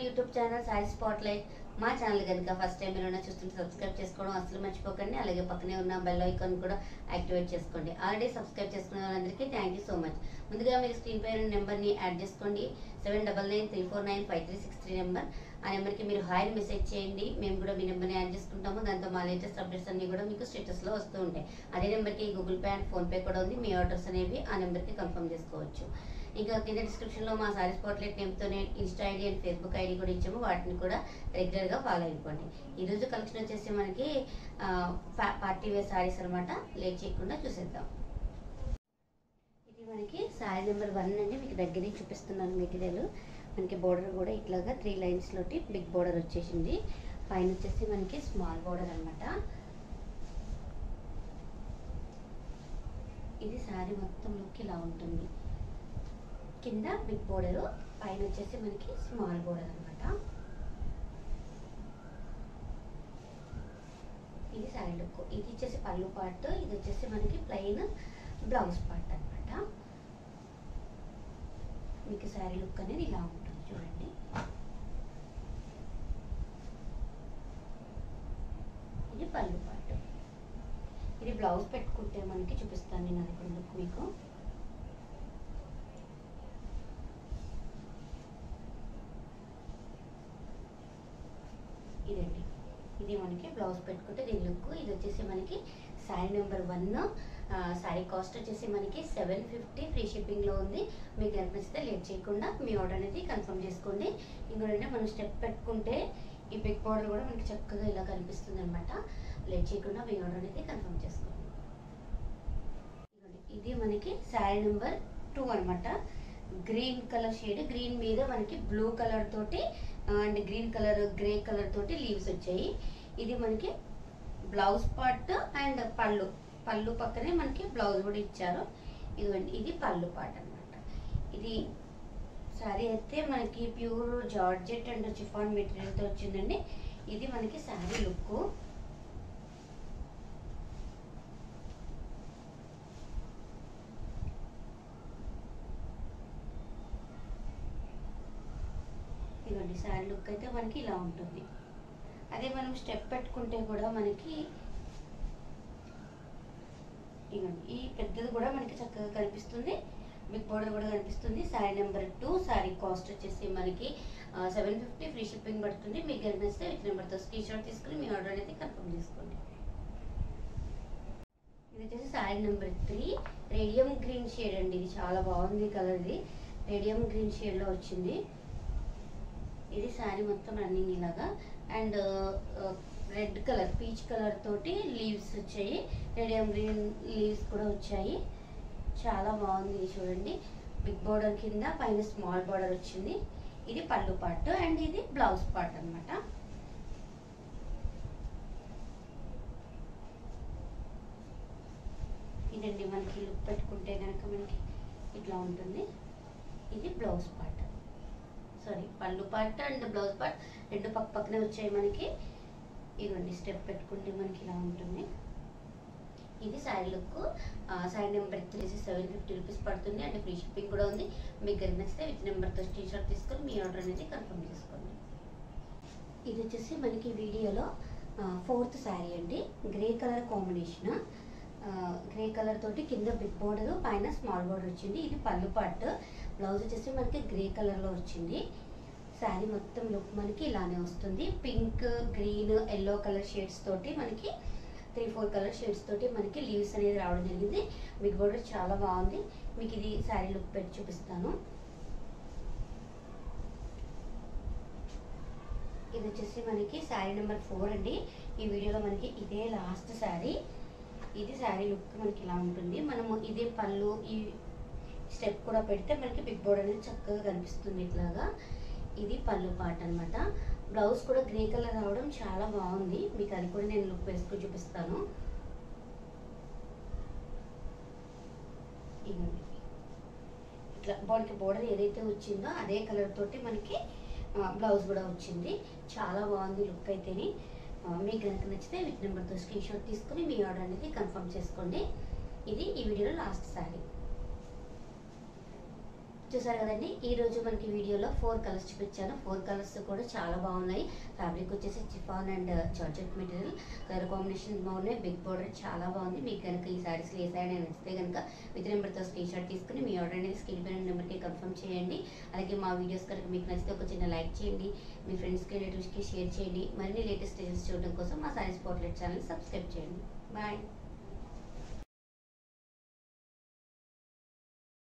YouTube channel Sai spotlight మా channel కనుక first time మీరు చూస్తుంటే సబ్స్క్రైబ్ చేసుకోవడం అసలు మర్చిపోకండి అలాగే పక్కనే ఉన్న బెల్ ఐకాన్ కూడా యాక్టివేట్ చేసుకోండి ఆల్రెడీ సబ్స్క్రైబ్ చేసుకున్న వాళ్ళందరికీ థ్యాంక్ యూ సో మచ్ ముందుగా మీరు స్క్రీన్ పై ఉన్న నెంబర్ని యాడ్ చేసుకోండి seven double nine three four nine five three six three number ఆ నెంబర్కి మీరు హాయ్ మెసేజ్ చేయండి మేము కూడా మీ నెంబర్ని యాడ్ చేసుకుంటాము దాంతో మా లేటెస్ట్ అప్డేట్స్ అన్ని కూడా మీకు స్టేటస్లో వస్తూ ఉంటాయి అదే నెంబర్కి గూగుల్ పే అండ్ ఫోన్పే కూడా ఉంది మీ ఆర్డర్స్ అనేవి ఆ నెంబర్కి కన్ఫర్మ్ చేసుకోవచ్చు ఇంకా కింద డిస్క్రిప్షన్లో మా సారీ స్పాట్లెట్ నేమ్తోనే Insta ID and Facebook ID కూడా ఇచ్చాము వాటిని కూడా రెగ్యులర్గా ఫాలో అయిపోండి ఈరోజు కలెక్షన్ వచ్చేసి మనకి ఆ, పా- పార్టీ వేర్ సారీస్ అనమాట లేట్ చేయకుండా చూసేద్దాం ఇది మనకి సారీ నెంబర్ వన్ అండి మీకు దగ్గర నుంచి చూపిస్తున్నాను మెటీరియల్ మనకి బోర్డర్ కూడా ఇట్లాగా త్రీ లైన్స్ లోటి బిగ్ బోర్డర్ వచ్చేసింది పైన వచ్చేసి మనకి స్మాల్ బోర్డర్ అన్నమాట ఇది సారీ మొత్తం లుక్ ఇలా ఉంటుంది కింద బిగ్ బోర్డర్ పైన వచ్చేసి మనకి స్మాల్ బోర్డర్ అన్నమాట ఇది సారీ లుక్ ఇది వచ్చేసి పళ్ళు పార్ట్ ఇది వచ్చేసి మనకి ప్లెయిన్ బ్లౌజ్ పార్ట్ అన్నమాట మీకు శారీ లుక్ అనేది ఇలా ఉంటుంది చూడండి ఇది పళ్ళు పార్ట్ ఇది బ్లౌజ్ పెట్టుకుంటే మనకి చూపిస్తాను నేను అది కూడా లుక్ మీకు ఇదండి ఇది మనకి బ్లౌజ్ పెట్టుకుంటే దీని లుక్ ఇది వచ్చేసి మనకి sari number one sari cost వచ్చేసి మనకి సెవెన్ ఫిఫ్టీ ఫ్రీ షిప్పింగ్లో ఉంది మీకు ఎంత నచ్చితే లేట్ చేయకుండా మీ ఆర్డర్ అనేది కన్ఫర్మ్ చేసుకోండి ఇంకోటంటే మనం స్టెప్ పెట్టుకుంటే ఈ బిగ్ పౌడర్ కూడా మనకి చక్కగా ఇలా కనిపిస్తుంది అనమాట లేట్ చేయకుండా మీ ఆర్డర్ అనేది కన్ఫర్మ్ చేసుకోండి ఇదిగోండి, ఇది మనకి శారీ నెంబర్ టూ అనమాట గ్రీన్ కలర్ షేడ్ గ్రీన్ మీద మనకి బ్లూ కలర్ తోటి and green colour grey colour తోటి లీవ్స్ వచ్చాయి ఇది మనకి బ్లౌజ్ పార్ట్ అండ్ పళ్ళు పళ్ళు పక్కనే మనకి బ్లౌజ్ కూడా ఇచ్చారు ఇదిగోండి ఇది పళ్ళు పార్ట్ అన్నమాట ఇది శారీ అయితే మనకి ప్యూర్ జార్జెట్ అండ్ చిఫాన్ మెటీరియల్తో వచ్చిందండి ఇది మనకి శారీ లుక్ ఇదిగోండి శారీ లుక్ అయితే మనకి ఇలా ఉంటుంది అదే మనం స్టెప్ పెట్టుకుంటే కూడా మనకి ఇదిగోండి ఈ పెద్దది కూడా మనకి చక్కగా కనిపిస్తుంది బిగ్ బోర్డర్ కూడా కనిపిస్తుంది sari number two sari cost వచ్చేసి మనకి సెవెన్ ఫిఫ్టీ ఫ్రీ షిప్పింగ్ పడుతుంది మీకు కనిపిస్తే విత్ నెంబర్తో స్క్రీన్ షాట్ తీసుకుని మీ ఆర్డర్ అనేది కన్ఫర్మ్ చేసుకోండి ఇది వచ్చేసి sari number three radium green shade అండి ఇది చాలా బాగుంది కలర్ ఇది రేడియం గ్రీన్ షేడ్లో వచ్చింది ఇది శారీ మొత్తం రన్నింగ్ ఇలాగా and red colour peach colour తోటి లీవ్స్ వచ్చాయి రేడియం గ్రీన్ లీవ్స్ కూడా వచ్చాయి చాలా బాగుంది ఇది చూడండి బిగ్ బోర్డర్ కింద పైన స్మాల్ బోర్డర్ వచ్చింది ఇది పళ్ళు పార్ట్ అండ్ ఇది బ్లౌజ్ పార్ట్ అన్నమాట ఇదండి మనకి లుక్ పెట్టుకుంటే కనుక మనకి ఇట్లా ఉంటుంది ఇది బ్లౌజ్ పార్ట్ సారీ పళ్ళు పార్ట్ అండ్ బ్లౌజ్ పార్ట్ రెండు పక్క పక్కనే వచ్చాయి మనకి ఇదిగోండి స్టెప్ పెట్టుకుంటే మనకి ఇలా ఉంటుంది ఇది శారీ లుక్ శారీ నెంబర్ వచ్చేసి సెవెన్ ఫిఫ్టీ రూపీస్ పడుతుంది అంటే ఫ్రీ షిప్పింగ్ కూడా ఉంది మీకు గది నచ్చితే విత్ నెంబర్తో స్క్రీన్ షాట్ తీసుకొని మీ ఆర్డర్ అనేది కన్ఫర్మ్ చేసుకోండి ఇది వచ్చేసి మనకి వీడియోలో ఫోర్త్ శారీ అండి grey colour combination grey colour తోటి కింద బిగ్ బోర్డర్ పైన స్మాల్ బోర్డర్ వచ్చింది ఇది పళ్ళు పార్ట్ బ్లౌజ్ వచ్చేసి మనకి గ్రే కలర్లో వచ్చింది శారీ మొత్తం లుక్ మనకి ఇలానే వస్తుంది pink green yellow colour shades తోటి మనకి త్రీ ఫోర్ కలర్ షేడ్స్ తోటి మనకి లీవ్స్ అనేది రావడం జరిగింది బిగ్ బోర్డర్ చాలా బాగుంది మీకు ఇది శారీ లుక్ పెట్టి చూపిస్తాను ఇది వచ్చేసి మనకి శారీ నెంబర్ ఫోర్ అండి ఈ వీడియోలో మనకి ఇదే లాస్ట్ శారీ ఇది శారీ లుక్ మనకి ఇలా ఉంటుంది మనము ఇదే పళ్ళు ఈ స్టెప్ కూడా పెడితే మనకి బిగ్ బోర్డర్ అనేది చక్కగా కనిపిస్తుంది ఇట్లాగా ఇది పళ్ళు పార్ట్ అన్నమాట బ్లౌజ్ కూడా గ్రే కలర్ రావడం చాలా బాగుంది మీకు అది కూడా నేను లుక్ వేసుకొని చూపిస్తాను ఇదిగోండి. ఇట్లా బాడీకి బోర్డర్ ఏదైతే వచ్చిందో అదే కలర్ తోటి మనకి బ్లౌజ్ కూడా వచ్చింది చాలా బాగుంది లుక్ అయితేని ఆ, మీకు కనుక నచ్చితే విత్ నెంబర్తో స్క్రీన్ షాట్ తీసుకుని మీ ఆర్డర్ అనేది కన్ఫర్మ్ చేసుకోండి ఇది ఈ వీడియోలో లాస్ట్ శారీ చూసారు కదండి ఈ రోజు మనకి వీడియోలో ఫోర్ కలర్స్ చూపించాను ఫోర్ కలర్స్ కూడా చాలా బాగున్నాయి ఫ్యాబ్రిక్ వచ్చేసి chiffon and georgette material colour combination బాగున్నాయి బిగ్ బోర్డర్ చాలా బాగుంది మీకు కనుక ఈ సారీస్ ఏ సారీ నచ్చితే కనుక విత్ నెంబర్తో స్క్రీన్ షాట్ తీసుకుని మీ ఆర్డర్ అనేది స్క్రీన్ పైన నెంబర్కి కన్ఫర్మ్ చేయండి అలాగే మా వీడియోస్ కనుక మీకు నచ్చితే ఒక చిన్న లైక్ చేయండి మీ ఫ్రెండ్స్కి రిలేటివ్స్కి షేర్ చేయండి మరిన్ని లేటెస్ట్ డిజైన్స్ చూడడం కోసం మా సారీస్ పోర్ట్లెట్ ఛానల్ సబ్స్క్రైబ్ చేయండి బాయ్